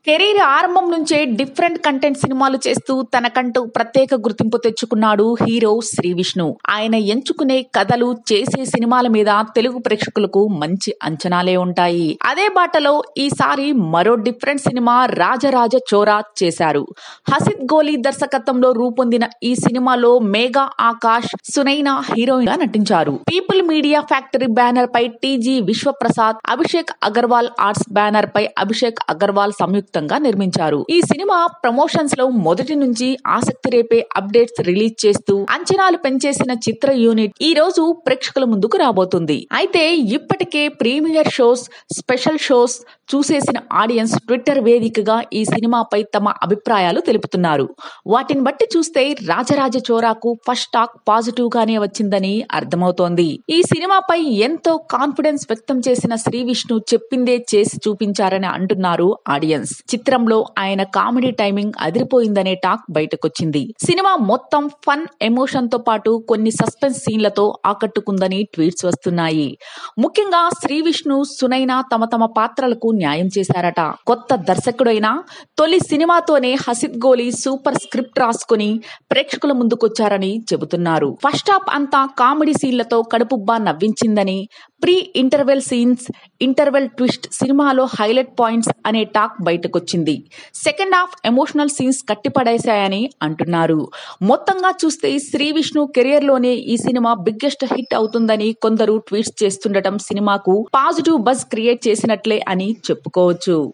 career ఆరంభం నుంచే different content సినిమాలు చేస్తూ తనకంటూ ప్రత్యేక గుర్తింపు తెచ్చుకున్నాడు హీరో శ్రీ విష్ణు ఆయన ఎంచుకునే కథలు చేసే సినిమాల మీద తెలుగు ప్రేక్షకులకు మంచి అంచనాలే ఉంటాయి అదే బాటలో ఈసారి మరో డిఫరెంట్ సినిమా రాజరాజ చోరా చేశారు హసిద్ గోలీ దర్శకత్వంలో రూపొందిన ఈ సినిమాలో మేఘా ఆకాష్ సునైనా హీరోయిన్ గా నటించారు పీపుల్ మీడియా ఫ్యాక్టరీ బ్యానర్ పై TG Vishwaprasad Abhishek Agarwal Arts banner పై అభిషేక్ అగర్వాల్ సంయుక్తంగా నిర్మించారు ఈ సినిమా ప్రమోషన్స్ లో మొదటి నుంచి ఆసక్తి రేపే అప్డేట్స్ రిలీజ్ చేస్తూ అంచనాలు పెంచేసిన చిత్ర యూనిట్ ఈ రోజు ప్రేక్షకుల ముందుకు రాబోతుంది అయితే ఇప్పటికే ప్రీమియర్ షోస్ స్పెషల్ షోస్ చూసేసిన ఆడియన్స్ ట్విట్టర్ వేదికగా ఈ సినిమాపై తమ అభిప్రాయాలు తెలుపుతున్నారు వాటిని బట్టి చూస్తే రాజరాజ చోరాకు ఫస్ట్ టాక్ పాజిటివ్ గానే వచ్చిందని అర్థమవుతోంది ఈ సినిమాపై ఎంతో కాన్ఫిడెన్స్ వ్యక్తం చేసిన శ్రీ విష్ణు చెప్పిందే చేసి చూపించారని అంటున్నారు ఆడియన్స్ చిత్రంలో ఆయన కామెడీ టైమింగ్ అదిరిపోయిందనే టాక్ బయటకొచ్చింది సినిమా మొత్తం ఫన్ ఎమోషన్ తో పాటు కొన్ని సస్పెన్స్ సీన్లతో ఆకట్టుకుందని ట్వీట్స్ వస్తున్నాయి ముఖ్యంగా శ్రీ విష్ణు సునైన తమ తమ పాత్రలకు న్యాయం చేశారట కొత్త దర్శకుడైన తొలి సినిమాతోనే హసిద్ గోలీ సూపర్ స్క్రిప్ట్ రాసుకుని ప్రేక్షకుల ముందుకొచ్చారని చెబుతున్నారు ఫస్ట్ హాఫ్ అంతా కామెడీ సీన్లతో కడుపుబ్బా నవ్వించిందని pre interval scenes interval twist సినిమాలో హైలైట్ పాయింట్స్ అనే టాక్ బయటకొచ్చింది సెకండ్ హాఫ్ ఎమోషనల్ సీన్స్ కట్టిపడేశాయని అంటున్నారు మొత్తంగా చూస్తే శ్రీ విష్ణు కెరియర్ లోనే ఈ సినిమా బిగ్గెస్ట్ హిట్ అవుతుందని కొందరు ట్వీట్స్ చేస్తుండటం సినిమాకు పాజిటివ్ బజ్ క్రియేట్ చేసినట్లే అని చెప్పుకోవచ్చు